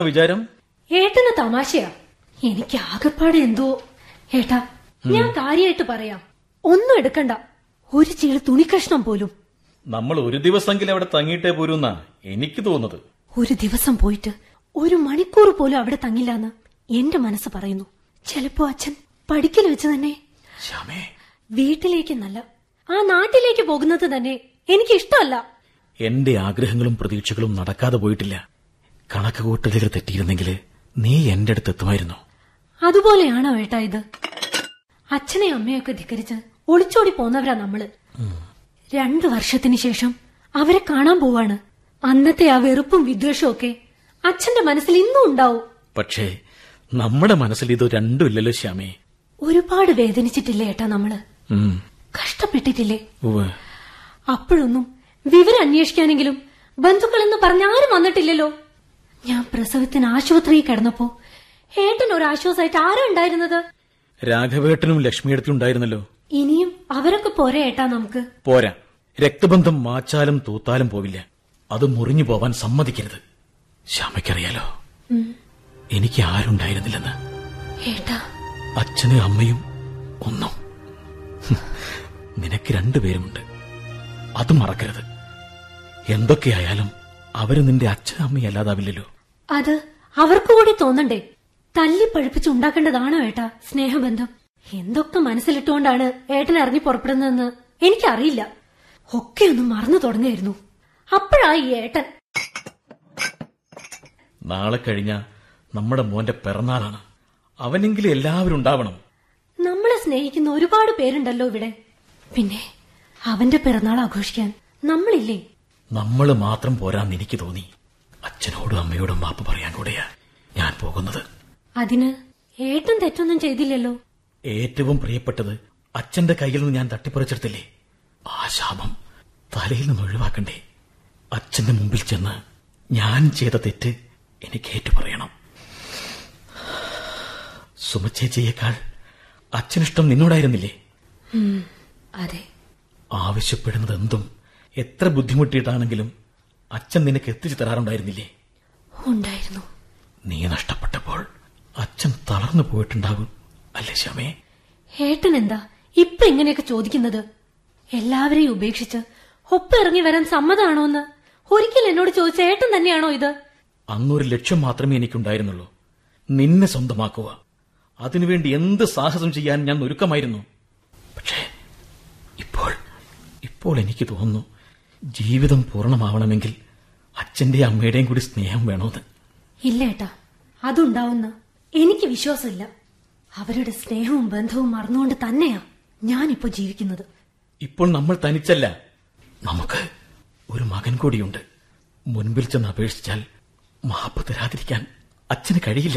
വിചാരം ഏട്ടന് തമാശയാ എനിക്ക് ആകെപ്പാടെ എന്തോ ഏട്ടാ ഞാൻ കാര്യമായിട്ട് പറയാം ഒന്നും എടുക്കണ്ട ഒരു ചീള് തുണിക്കഷ്ണം പോലും നമ്മൾ ഒരു ദിവസമെങ്കിലും അവിടെ തങ്ങിയിട്ടേ പോരൂന്നാ എനിക്ക് തോന്നുന്നത് ഒരു ദിവസം പോയിട്ട് ഒരു മണിക്കൂർ പോലും അവിടെ തങ്ങില്ലാന്ന് എന്റെ മനസ്സ് പറയുന്നു ചിലപ്പോ അച്ഛൻ പഠിക്കൽ വെച്ച് തന്നെ ശ്യാമേ വീട്ടിലേക്കെന്നല്ല ആ നാട്ടിലേക്ക് പോകുന്നത് തന്നെ എനിക്ക് ഇഷ്ടമല്ല എന്റെ ആഗ്രഹങ്ങളും പ്രതീക്ഷകളും നടക്കാതെ പോയിട്ടില്ല കണക്ക് കൂട്ടലുകൾ തെറ്റിയിരുന്നെങ്കിൽ നീ എന്റെ അടുത്ത് എത്തുമായിരുന്നു അതുപോലെയാണോ ഏട്ടാ ഇത് അച്ഛനെ അമ്മയൊക്കെ ധിക്കരിച്ച് ഒളിച്ചോടി പോന്നവരാ നമ്മള് രണ്ടു വർഷത്തിന് ശേഷം അവരെ കാണാൻ പോവാണ് അന്നത്തെ ആ വെറുപ്പും വിദ്വേഷവും ഒക്കെ അച്ഛന്റെ മനസ്സിൽ ഇന്നും ഉണ്ടാവും പക്ഷേ നമ്മുടെ മനസ്സിൽ ഇത് രണ്ടും ഇല്ലല്ലോ ശ്യാമേ ഒരുപാട് വേദനിച്ചിട്ടില്ലേ ഏട്ടാ നമ്മള് ഉം. കഷ്ടപ്പെട്ടിട്ടില്ലേ ഉവ്വ്. അപ്പോഴൊന്നും വിവരം അന്വേഷിക്കാനെങ്കിലും ബന്ധുക്കളെന്ന് പറഞ്ഞ ആരും വന്നിട്ടില്ലല്ലോ ഞാൻ പ്രസവത്തിന് ആശുപത്രിയിൽ കിടന്നപ്പോ ഏട്ടൻ ഒരു ആശ്വാസമായിട്ട് ആരാ ഉണ്ടായിരുന്നത് രാഘവേട്ടനും ലക്ഷ്മിയെടുത്തും ഉണ്ടായിരുന്നല്ലോ ഇനിയും അവരൊക്കെ പോരെ ഏട്ടാ നമുക്ക് പോരാ രക്തബന്ധം മാച്ചാലും തൂത്താലും പോവില്ല അത് മുറിഞ്ഞു പോവാൻ സമ്മതിക്കരുത് ശ്യാമയ്ക്കറിയാലോ എനിക്ക് ആരുണ്ടായിരുന്നില്ലെന്ന് ഏട്ടാ അച്ഛനും അമ്മയും ഒന്നും ഹും, നിനക്ക് രണ്ടുപേരുമുണ്ട് അത് മറക്കരുത് എന്തൊക്കെയായാലും അവര് നിന്റെ അച്ഛനും അമ്മയും അല്ലാതാവില്ലല്ലോ അത് അവർക്ക് കൂടി തോന്നണ്ടേ തല്ലി പഴുപ്പിച്ച് ഉണ്ടാക്കേണ്ടതാണോ ഏട്ടാ സ്നേഹബന്ധം എന്തൊക്കെ മനസ്സിലിട്ടുകൊണ്ടാണ് ഏട്ടൻ ഇറങ്ങി പുറപ്പെടുന്നതെന്ന് എനിക്കറിയില്ല ഒക്കെ ഒന്ന് മറന്നു തുടങ്ങായിരുന്നു അപ്പോഴാ ഈ ഏട്ടൻ നാളെ കഴിഞ്ഞ നമ്മുടെ മോന്റെ പിറന്നാളാണ് അവനെങ്കിലും എല്ലാവരും ഉണ്ടാവണം നമ്മളെ സ്നേഹിക്കുന്ന ഒരുപാട് പേരുണ്ടല്ലോ ഇവിടെ പിന്നെ അവന്റെ പിറന്നാൾ ആഘോഷിക്കാൻ നമ്മളില്ലേ നമ്മള് മാത്രം പോരാന്ന് എനിക്ക് തോന്നി അച്ഛനോടും അമ്മയോടും മാപ്പ് പറയാൻ കൂടെയാ ഞാൻ പോകുന്നത് അതിന് ഏട്ടൻ തെറ്റൊന്നും ചെയ്തില്ലല്ലോ ഏറ്റവും പ്രിയപ്പെട്ടത് അച്ഛന്റെ കയ്യിൽ നിന്ന് ഞാൻ തട്ടിപ്പറിച്ചെടുത്തില്ലേ ആ ശാപം തലയിൽ നിന്ന് ഒഴിവാക്കണ്ടേ അച്ഛന്റെ മുമ്പിൽ ചെന്ന് ഞാൻ ചെയ്ത തെറ്റ് എനിക്ക് ഏറ്റു പറയണം സുമച്ചേച്ചിയേക്കാൾ അച്ഛനിഷ്ടം നിന്നോടായിരുന്നില്ലേ അതെ ആവശ്യപ്പെടുന്നത് എന്തും എത്ര ബുദ്ധിമുട്ടിയിട്ടാണെങ്കിലും അച്ഛൻ നിനക്ക് എത്തിച്ചു തരാറുണ്ടായിരുന്നില്ലേ ഉണ്ടായിരുന്നു നീ നഷ്ടപ്പെട്ടപ്പോൾ അച്ഛൻ തളർന്നു പോയിട്ടുണ്ടാകും അല്ലേ ശ്യാമേ ഏട്ടൻ എന്താ ഇപ്പൊ ഇങ്ങനെയൊക്കെ ചോദിക്കുന്നത് എല്ലാവരെയും ഉപേക്ഷിച്ച് ഒപ്പം ഇറങ്ങി വരാൻ സമ്മതമാണോന്ന് ഒരിക്കൽ എന്നോട് ചോദിച്ച ഏട്ടൻ തന്നെയാണോ ഇത് അന്നൊരു ലക്ഷ്യം മാത്രമേ എനിക്കുണ്ടായിരുന്നുള്ളൂ നിന്നെ സ്വന്തമാക്കുക അതിനുവേണ്ടി എന്ത് സാഹസം ചെയ്യാൻ ഞാൻ ഒരുക്കമായിരുന്നു പക്ഷേ ഇപ്പോൾ ഇപ്പോൾ എനിക്ക് തോന്നുന്നു ജീവിതം പൂർണ്ണമാവണമെങ്കിൽ അച്ഛന്റെയും അമ്മയുടെയും കൂടി സ്നേഹം വേണമെന്ന് ഇല്ല ഏട്ടാ അതുണ്ടാവുന്ന എനിക്ക് വിശ്വാസമില്ല അവരുടെ സ്നേഹവും ബന്ധവും മറന്നുകൊണ്ട് തന്നെയാ ഞാനിപ്പോ ജീവിക്കുന്നത് ഇപ്പോൾ നമ്മൾ തനിച്ചല്ല നമുക്ക് ഒരു മകൻ കൂടിയുണ്ട് മുൻപിൽ ചെന്ന് അപേക്ഷിച്ചാൽ മാപ്പ് തരാതിരിക്കാൻ അച്ഛന് കഴിയില്ല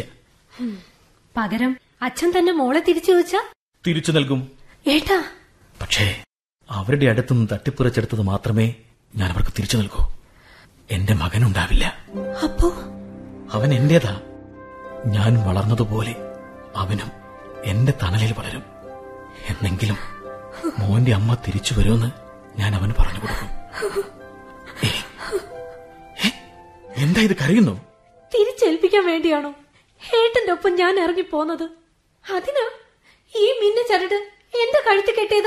പകരം അച്ഛൻ തന്നെ മോളെ തിരിച്ചു ചോദിച്ചാ തിരിച്ചു നൽകും ഏട്ടാ പക്ഷേ അവരുടെ അടുത്തുനിന്ന് തട്ടിപ്പറിച്ചെടുത്തത് മാത്രമേ ഞാൻ അവർക്ക് തിരിച്ചു നൽകൂ എന്റെ മകനുണ്ടാവില്ല അപ്പോ അവൻ എന്റേതാ ഞാൻ വളർന്നതുപോലെ അവനും എന്റെ തണലിൽ വളരും എന്നെങ്കിലും മോന്റെ അമ്മ തിരിച്ചു വരുമെന്ന് ഞാൻ അവന് പറഞ്ഞു കൊടുക്കും ഏ, ഏ, എന്താ ഇത് കരയുന്നു തിരിച്ചേൽപ്പിക്കാൻ വേണ്ടിയാണോ ഏട്ടന്റെ ഒപ്പം ഞാൻ ഇറങ്ങി പോന്നത് അതിനാ ഈ മിന്ന ചരട് എന്റെ കഴുത്ത് കെട്ടിയത്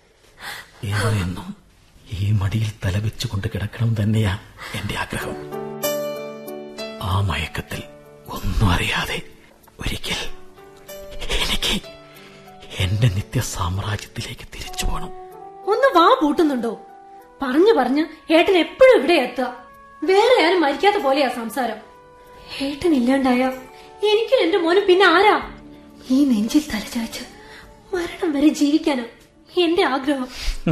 എന്നും ഈ മടിയിൽ തലവെച്ചുകൊണ്ട് കിടക്കണം തന്നെയാ എന്റെ ആഗ്രഹം ആ മയക്കത്തിൽ ഒന്നും അറിയാതെ ഒരിക്കൽ എനിക്ക് എന്റെ നിത്യ സാമ്രാജ്യത്തിലേക്ക് തിരിച്ചു പോകണം ഒന്ന് വാ പൂട്ടുന്നുണ്ടോ പറഞ്ഞു പറഞ്ഞ് ഏട്ടൻ എപ്പോഴും ഇവിടെ എത്തുക വേറെ ആരും മരിക്കാത്ത പോലെയാ സംസാരം ഏട്ടൻ ഇല്ലാണ്ടായ എനിക്കും എന്റെ മോനും പിന്നെ ആരാ ഈ നെഞ്ചിൽ തലചായ്ച്ച് മരണം വരെ ജീവിക്കാനാ എന്റെ ആഗ്രഹം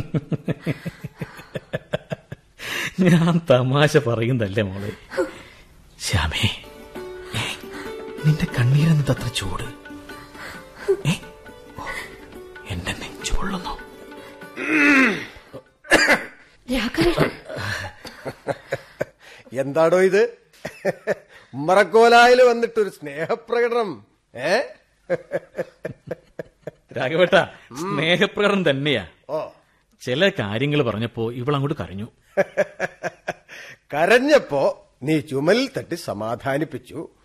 ഞാൻ തമാശ പറയുന്നതല്ലേ മോളെ ശ്യാമേ ഏ, നിന്റെ കണ്ണീരെന്നത് അത്ര ചൂട് ഏ, ഓ, എന്റെ നെഞ്ചു പൊള്ളുന്നു രാഘവേട്ടൻ എന്താടോ ഇത് ഉമ്മറക്കോലായിൽ വന്നിട്ടൊരു സ്നേഹപ്രകടനം ഏ രാഘവേട്ട സ്നേഹപ്രകടനം തന്നെയാ ഓ ചില കാര്യങ്ങൾ പറഞ്ഞപ്പോ ഇവളങ്ങോട്ട് കരഞ്ഞു കരഞ്ഞപ്പോ നീ ചുമലിൽ തട്ടി സമാധാനിപ്പിച്ചു